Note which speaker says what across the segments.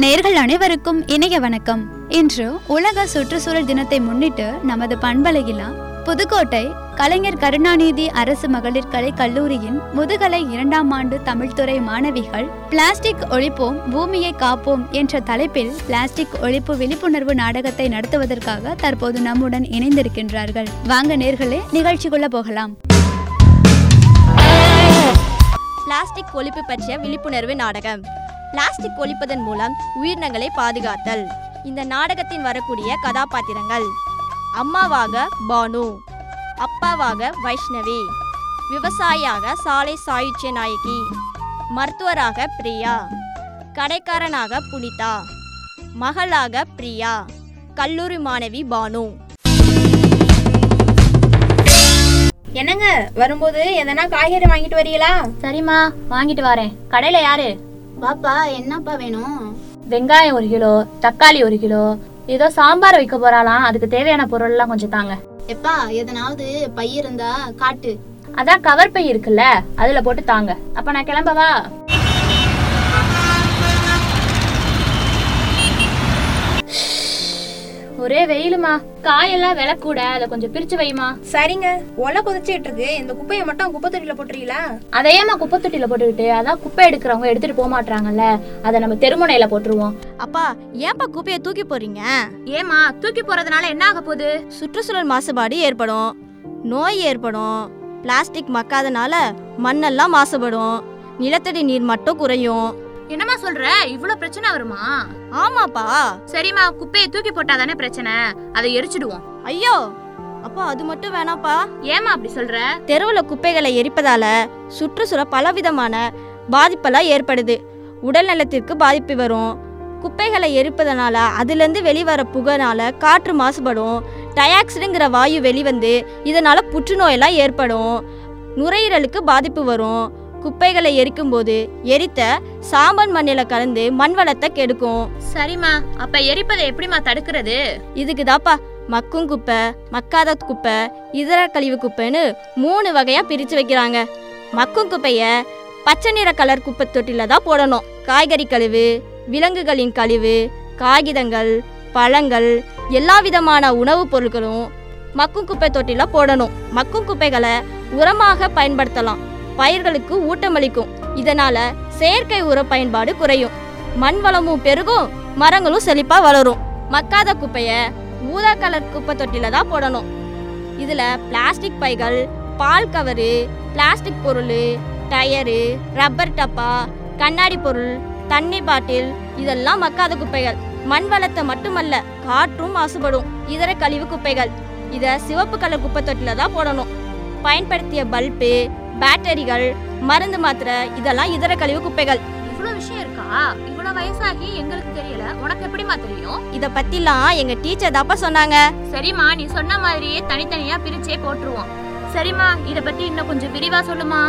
Speaker 1: நேர்கள் அனைவருக்கும் இணைய வணக்கம் இன்று உலக சுற்றுச்சூழல் தினத்தை முன்னிட்டு நமது பண்பலையிலாம் புதுக்கோட்டை கலைஞர் கருணாநிதி அரசு மகளிர் கலை கல்லூரியின் முதுகலை இரண்டாம் ஆண்டு தமிழ்துறை மாணவிகள் பிளாஸ்டிக் ஒழிப்போம் பூமியை காப்போம் என்ற தலைப்பில் பிளாஸ்டிக் ஒழிப்பு விழிப்புணர்வு நாடகத்தை நடத்துவதற்காக தற்போது நம்முடன் இணைந்திருக்கின்றார்கள் வாங்க நேர்களே நிகழ்ச்சிக்குள்ள போகலாம்
Speaker 2: பிளாஸ்டிக் ஒழிப்பு பற்றிய விழிப்புணர்வு நாடகம் பிளாஸ்டிக் ஒழிப்பதன் மூலம் உயிரினங்களை பாதுகாத்தல் இந்த நாடகத்தின் வரக்கூடிய கதாபாத்திரங்கள் அம்மாவாக பானு அப்பாவாக வைஷ்ணவி விவசாயியாக சாலை சாயுச்சிய நாயகி மருத்துவராக பிரியா கடைக்காரனாக புனிதா மகளாக பிரியா கல்லூரி மாணவி பானு
Speaker 3: என்னங்க வரும்போது எதனா காய்கறி வாங்கிட்டு வரீங்களா
Speaker 4: சரிம்மா வாங்கிட்டு வரேன் கடையில யாரு
Speaker 3: பாப்பா என்னப்பா வேணும்
Speaker 4: வெங்காயம் ஒரு கிலோ தக்காளி ஒரு கிலோ ஏதோ சாம்பார் வைக்க போறாளாம் அதுக்கு தேவையான பொருள் எல்லாம் கொஞ்சம் தாங்க
Speaker 3: எப்பா எதனாவது பை இருந்தா காட்டு
Speaker 4: அதான் கவர் பை இருக்குல்ல அதுல போட்டு தாங்க அப்ப நான் கிளம்பவா ஒரே வெயிலுமா காயெல்லாம் விலை கூட அதை கொஞ்சம் பிரிச்சு வைமா
Speaker 3: சரிங்க ஒலை கொதிச்சிட்டு இருக்கு இந்த குப்பையை மட்டும் குப்பை தொட்டியில போட்டுறீங்களா
Speaker 4: அதையேம்மா குப்பை தொட்டியில போட்டுக்கிட்டு அதான் குப்பை எடுக்கிறவங்க எடுத்துட்டு போக மாட்டாங்கல்ல அதை நம்ம தெருமுனையில போட்டுருவோம்
Speaker 2: அப்பா ஏன்பா குப்பையை தூக்கி போறீங்க
Speaker 4: ஏமா தூக்கி போறதுனால என்ன ஆக போகுது
Speaker 2: சுற்றுச்சூழல் மாசுபாடு ஏற்படும் நோய் ஏற்படும் பிளாஸ்டிக் மக்காதனால மண்ணெல்லாம் மாசுபடும் நிலத்தடி நீர் மட்டும் குறையும்
Speaker 4: என்னம்மா சொல்ற இவ்வளவு பிரச்சனை வருமா
Speaker 2: ஆமாப்பா
Speaker 4: சரிம்மா குப்பையை தூக்கி போட்டாதானே பிரச்சனை அதை எரிச்சிடுவோம்
Speaker 2: ஐயோ அப்பா அது மட்டும் வேணாப்பா
Speaker 4: ஏமா அப்படி சொல்ற
Speaker 2: தெருவில் குப்பைகளை எரிப்பதால சுற்றுச்சூழல் பலவிதமான பாதிப்பெல்லாம் ஏற்படுது உடல் நலத்திற்கு பாதிப்பு வரும் குப்பைகளை எரிப்பதனால அதுலேருந்து வெளிவர புகைனால காற்று மாசுபடும் டயாக்சிடுங்கிற வாயு வெளிவந்து இதனால புற்றுநோயெல்லாம் ஏற்படும் நுரையீரலுக்கு பாதிப்பு வரும் குப்பைகளை எரிக்கும்போது எரித்த சாம்பல் மண்ணில் கலந்து மண் வளத்தை கெடுக்கும்
Speaker 4: சரிம்மா அப்ப எரிப்பதை எப்படிமா தடுக்கிறது
Speaker 2: இதுக்கு தாப்பா மக்கும் குப்பை மக்காத குப்பை இதர கழிவு குப்பைன்னு மூணு வகையா பிரிச்சு வைக்கிறாங்க மக்கும் குப்பைய பச்சை நிற கலர் குப்பை தொட்டில தான் போடணும் காய்கறி கழிவு விலங்குகளின் கழிவு காகிதங்கள் பழங்கள் எல்லா விதமான உணவுப் பொருட்களும் மக்கும் குப்பை தொட்டில போடணும் மக்கும் குப்பைகளை உரமாக பயன்படுத்தலாம் பயிர்களுக்கு ஊட்டமளிக்கும் இதனால செயற்கை உர பயன்பாடு குறையும் மண் வளமும் பெருகும் மரங்களும் செழிப்பா வளரும் மக்காத குப்பைய ஊதா கலர் குப்பை தொட்டில தான் போடணும் இதுல பிளாஸ்டிக் பைகள் பால் கவரு பிளாஸ்டிக் பொருள் டயரு ரப்பர் டப்பா கண்ணாடி பொருள் தண்ணி பாட்டில் இதெல்லாம் மக்காத குப்பைகள் மண் வளத்தை மட்டுமல்ல காற்றும் மாசுபடும் இதர கழிவு குப்பைகள் இத சிவப்பு கலர் குப்பை தொட்டில தான் போடணும் பயன்படுத்திய பல்பு பேட்டரிகள் மருந்து மாத்திரை இதெல்லாம் இதர கழிவு குப்பைகள்
Speaker 4: இவ்வளவு விஷயம் இருக்கா இவ்வளவு வயசாகி எங்களுக்கு தெரியல உனக்கு எப்படிமா தெரியும்
Speaker 2: இத பத்திலாம் எங்க டீச்சர் தாப்பா சொன்னாங்க
Speaker 4: சரிம்மா நீ சொன்ன மாதிரியே தனித்தனியா பிரிச்சே போட்டுருவோம் சரிம்மா இத பத்தி இன்னும் கொஞ்சம் விரிவா சொல்லுமா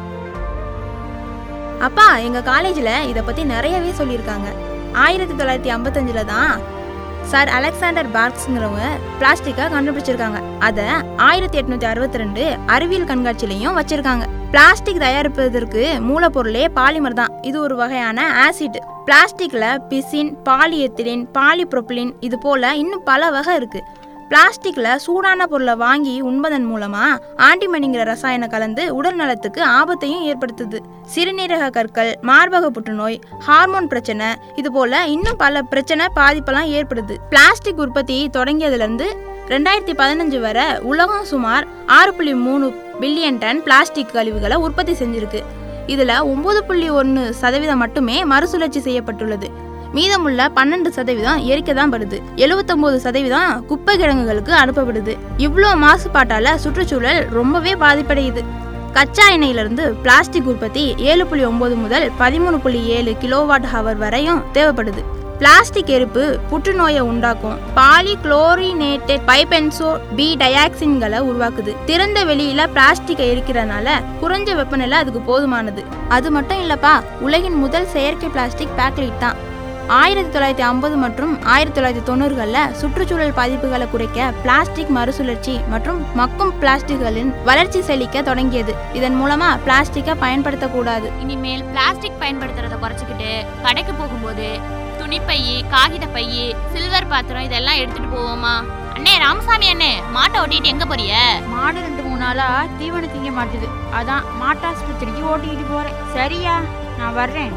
Speaker 5: அப்பா எங்க காலேஜ்ல இத பத்தி நிறையவே சொல்லியிருக்காங்க ஆயிரத்தி தொள்ளாயிரத்தி ஐம்பத்தஞ்சுல தான் சார் அலெக்சாண்டர் பார்க்ஸ்ங்கிறவங்க பிளாஸ்டிக்கை கண்டுபிடிச்சிருக்காங்க அதை ஆயிரத்தி எட்நூத்தி அறுபத்தி ரெண்டு அறிவியல் கண்காட்சியிலையும் வச்சிருக்காங்க பிளாஸ்டிக் தயாரிப்பதற்கு மூலப்பொருளே பாலிமர் தான் இது ஒரு வகையான ஆசிட் பிளாஸ்டிக்ல பிசின் பாலிஎத்திலின் பாலிப்ரோபிலின் இது போல இன்னும் பல வகை இருக்கு பிளாஸ்டிக்ல சூடான பொருளை வாங்கி உண்பதன் மூலமா ஆன்டிமனிங்கிற ரசாயனம் கலந்து உடல் நலத்துக்கு ஆபத்தையும் ஏற்படுத்துது சிறுநீரக கற்கள் மார்பக புற்றுநோய் ஹார்மோன் பிரச்சனை இது போல இன்னும் பல பிரச்சனை பாதிப்பெல்லாம் ஏற்படுது பிளாஸ்டிக் உற்பத்தி தொடங்கியதுல இருந்து ரெண்டாயிரத்தி பதினஞ்சு வரை உலகம் சுமார் ஆறு புள்ளி மூணு பில்லியன் டன் பிளாஸ்டிக் கழிவுகளை உற்பத்தி செஞ்சிருக்கு இதுல ஒன்பது புள்ளி ஒன்று சதவீதம் மட்டுமே மறுசுழற்சி செய்யப்பட்டுள்ளது மீதமுள்ள பன்னெண்டு சதவீதம் எரிக்க தான் படுது எழுபத்தொம்போது சதவீதம் குப்பை கிடங்குகளுக்கு அனுப்பப்படுது இவ்வளோ மாசுபாட்டால சுற்றுச்சூழல் ரொம்பவே பாதிப்படையுது கச்சா எண்ணெயிலிருந்து பிளாஸ்டிக் உற்பத்தி ஏழு புள்ளி ஒன்பது முதல் பதிமூணு புள்ளி ஏழு கிலோவாட் ஹவர் வரையும் தேவைப்படுது பிளாஸ்டிக் எரிப்பு புற்றுநோயை உண்டாக்கும் பாலிகுளோரினேட்டட் பைபென்சோ பி டயாக்சின்களை உருவாக்குது திறந்த வெளியில பிளாஸ்டிக்கை எரிக்கிறதுனால குறைஞ்ச வெப்பநிலை அதுக்கு போதுமானது அது மட்டும் இல்லப்பா உலகின் முதல் செயற்கை பிளாஸ்டிக் பேக்லைட் தான் ஆயிரத்தி தொள்ளாயிரத்தி ஐம்பது மற்றும் ஆயிரத்தி தொள்ளாயிரத்தி தொண்ணூறுகளில் சுற்றுச்சூழல் பாதிப்புகளை குறைக்க பிளாஸ்டிக் மறுசுழற்சி மற்றும் மக்கும் பிளாஸ்டிக்களின் வளர்ச்சி செழிக்க தொடங்கியது இதன் மூலமா பிளாஸ்டிக்கை பயன்படுத்தக்கூடாது
Speaker 4: இனிமேல் பிளாஸ்டிக் பயன்படுத்துறத குறைச்சிக்கிட்டு கடைக்கு போகும்போது துணி
Speaker 6: துணிப்பை காகித பை சில்வர் பாத்திரம் இதெல்லாம் எடுத்துட்டு போவோமா அண்ணே ராமசாமி அண்ணே மாட்டை ஓட்டிட்டு எங்க போறிய
Speaker 7: மாடு ரெண்டு மூணு நாளா தீவனம் திங்க மாட்டுது அதான் மாட்டாஸ்பத்திரிக்கு ஓட்டிக்கிட்டு போறேன் சரியா நான் வர்றேன்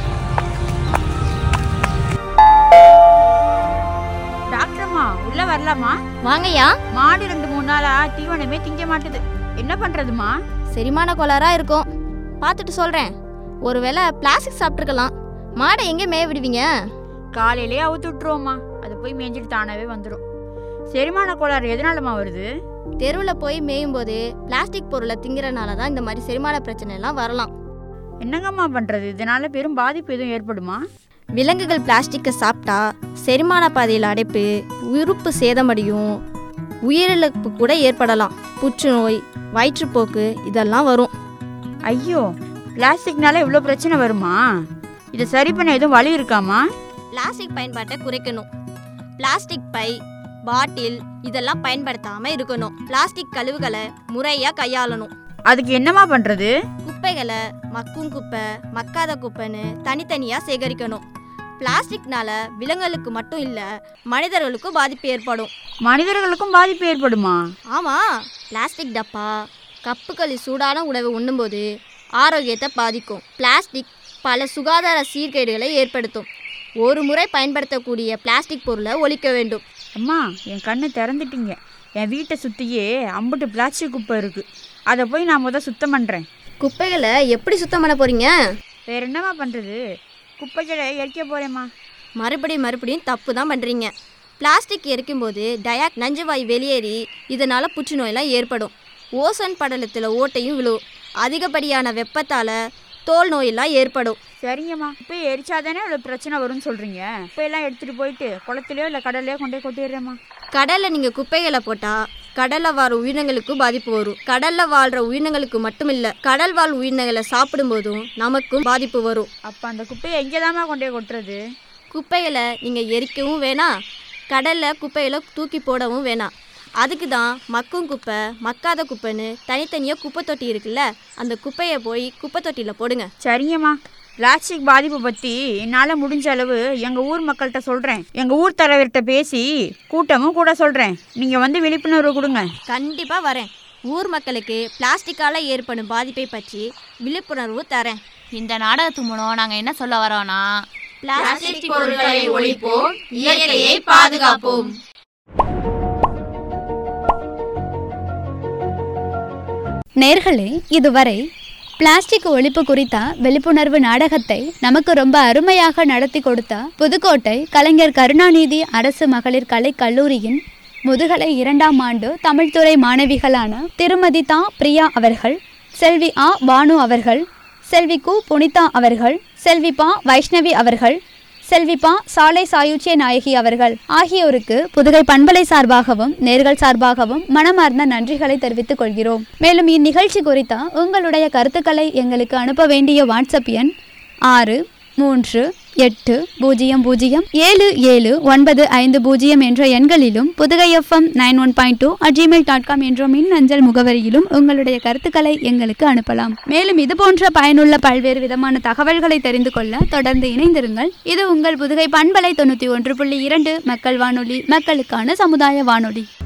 Speaker 7: டாக்டர்மா உள்ள வரலாமா
Speaker 2: வாங்கய்யா
Speaker 7: மாடு ரெண்டு மூணு நாளா தீவனமே திங்க மாட்டுது என்ன பண்றதுமா
Speaker 2: செரிமான கோளாறா இருக்கும் பார்த்துட்டு சொல்கிறேன் ஒருவேளை பிளாஸ்டிக் சாப்பிட்ருக்கலாம் மாடை எங்கே மேய விடுவீங்க
Speaker 7: காலையிலே அவுத்து விட்டுருவோம்மா அது போய் மேய்ஞ்சிட்டு தானாவே வந்துடும் செரிமான கோளாறு எதனாலமா வருது
Speaker 2: தெருவில் போய் மேயும் போது பிளாஸ்டிக் பொருளை திங்கிறனால தான் இந்த மாதிரி செரிமான பிரச்சனை எல்லாம் வரலாம்
Speaker 7: என்னங்கம்மா பண்றது இதனால பெரும் பாதிப்பு எதுவும் ஏற்படுமா
Speaker 2: விலங்குகள் பிளாஸ்டிக்கை சாப்பிட்டா செரிமான பாதையில் அடைப்பு உறுப்பு சேதமடையும் உயிரிழப்பு கூட ஏற்படலாம் புற்றுநோய் வயிற்றுப்போக்கு இதெல்லாம் வரும்
Speaker 7: ஐயோ பிளாஸ்டிக்னால இவ்வளோ பிரச்சனை வருமா இதை சரி பண்ண எதுவும் வழி இருக்காமா
Speaker 2: பிளாஸ்டிக் பயன்பாட்டை குறைக்கணும் பிளாஸ்டிக் பை பாட்டில் இதெல்லாம் பயன்படுத்தாமல் இருக்கணும் பிளாஸ்டிக் கழிவுகளை முறையாக கையாளணும்
Speaker 7: அதுக்கு என்னம்மா பண்றது
Speaker 2: குப்பைகளை மக்கும் குப்பை மக்காத குப்பைன்னு தனித்தனியாக சேகரிக்கணும் பிளாஸ்டிக்னால விலங்குகளுக்கு மட்டும் இல்லை மனிதர்களுக்கும் பாதிப்பு ஏற்படும்
Speaker 7: மனிதர்களுக்கும் பாதிப்பு ஏற்படுமா
Speaker 2: ஆமாம் பிளாஸ்டிக் டப்பா கப்புக்களி சூடான உணவை உண்ணும்போது ஆரோக்கியத்தை பாதிக்கும் பிளாஸ்டிக் பல சுகாதார சீர்கேடுகளை ஏற்படுத்தும் ஒரு முறை பயன்படுத்தக்கூடிய பிளாஸ்டிக் பொருளை ஒழிக்க வேண்டும்
Speaker 7: அம்மா என் கண்ணை திறந்துட்டீங்க என் வீட்டை சுற்றியே அம்புட்டு பிளாஸ்டிக் குப்பை இருக்கு அதை போய் நான் முத சுத்தம் பண்ணுறேன்
Speaker 2: குப்பைகளை எப்படி சுத்தம் பண்ண போறீங்க
Speaker 7: வேற என்னம்மா பண்ணுறது குப்பைகளை எரிக்க போகிறேம்மா
Speaker 2: மறுபடியும் மறுபடியும் தப்பு தான் பண்ணுறீங்க பிளாஸ்டிக் எரிக்கும்போது டயாக் நஞ்சுவாய் வெளியேறி இதனால் புற்றுநோயெல்லாம் ஏற்படும் ஓசோன் படலத்தில் ஓட்டையும் விழுவும் அதிகப்படியான வெப்பத்தால் தோல் நோயெல்லாம் ஏற்படும்
Speaker 7: சரிங்கம்மா குப்பையை எரிச்சாதானே இவ்வளோ பிரச்சனை வரும்னு சொல்கிறீங்க குப்பையெல்லாம் எடுத்துகிட்டு போயிட்டு குளத்துலையோ இல்லை கடல்லையோ கொண்டு போய் கொட்டிடுறேம்மா
Speaker 2: கடலில் நீங்கள் குப்பைகளை போட்டால் கடலில் வாழ்ற உயிரினங்களுக்கும் பாதிப்பு வரும் கடலில் வாழ்கிற உயிரினங்களுக்கு மட்டும் இல்லை கடல் வாழ் உயிரினங்களை சாப்பிடும்போதும் நமக்கும் பாதிப்பு வரும்
Speaker 7: அப்போ அந்த குப்பையை எங்கே தாம்மா கொண்டு போய் கொட்டுறது
Speaker 2: குப்பைகளை நீங்கள் எரிக்கவும் வேணாம் கடலில் குப்பைகளை தூக்கி போடவும் வேணாம் அதுக்கு தான் மக்கும் குப்பை மக்காத குப்பைன்னு தனித்தனியாக குப்பை தொட்டி இருக்குல்ல அந்த குப்பையை போய் குப்பை தொட்டியில் போடுங்க
Speaker 7: சரிங்கம்மா பிளாஸ்டிக் பாதிப்பை பற்றி என்னால் முடிஞ்ச அளவு எங்கள் ஊர் மக்கள்கிட்ட சொல்கிறேன் எங்கள் ஊர் தலைவர்கிட்ட பேசி கூட்டமும் கூட சொல்கிறேன் நீங்கள் வந்து விழிப்புணர்வு கொடுங்க
Speaker 2: கண்டிப்பாக வரேன் ஊர் மக்களுக்கு பிளாஸ்டிக்கால் ஏற்படும் பாதிப்பை பற்றி விழிப்புணர்வு தரேன்
Speaker 6: இந்த நாடகத்து மூலம் நாங்க என்ன சொல்ல வரோம்னா
Speaker 2: பிளாஸ்டிக்
Speaker 6: பொருட்களை ஒழிப்போம், இயற்கையை பாதுகாப்போம்.
Speaker 1: நேர்களே இதுவரை பிளாஸ்டிக் ஒழிப்பு குறித்த விழிப்புணர்வு நாடகத்தை நமக்கு ரொம்ப அருமையாக நடத்தி கொடுத்த புதுக்கோட்டை கலைஞர் கருணாநிதி அரசு மகளிர் கலை கல்லூரியின் முதுகலை இரண்டாம் ஆண்டு தமிழ்துறை மாணவிகளான திருமதி தா பிரியா அவர்கள் செல்வி ஆ பானு அவர்கள் செல்வி கு புனிதா அவர்கள் செல்வி பா வைஷ்ணவி அவர்கள் செல்வி பா சாலை சாயுச்சிய நாயகி அவர்கள் ஆகியோருக்கு புதுகை பண்பலை சார்பாகவும் நேர்கள் சார்பாகவும் மனமார்ந்த நன்றிகளை தெரிவித்துக் கொள்கிறோம் மேலும் இந்நிகழ்ச்சி குறித்த உங்களுடைய கருத்துக்களை எங்களுக்கு அனுப்ப வேண்டிய வாட்ஸ்அப் எண் ஆறு மூன்று எட்டு பூஜ்ஜியம் பூஜ்ஜியம் ஏழு ஏழு ஒன்பது ஐந்து பூஜ்ஜியம் என்ற எண்களிலும் Pudugai FM nine one point two at Gmail dot com என்ற மின் அஞ்சல் முகவரியிலும் உங்களுடைய கருத்துக்களை எங்களுக்கு அனுப்பலாம் மேலும் இது போன்ற பயனுள்ள பல்வேறு விதமான தகவல்களை தெரிந்து கொள்ள தொடர்ந்து இணைந்திருங்கள் இது உங்கள் புதுகை பண்பலை தொண்ணூற்றி ஒன்று புள்ளி இரண்டு மக்கள் வானொலி மக்களுக்கான சமுதாய வானொலி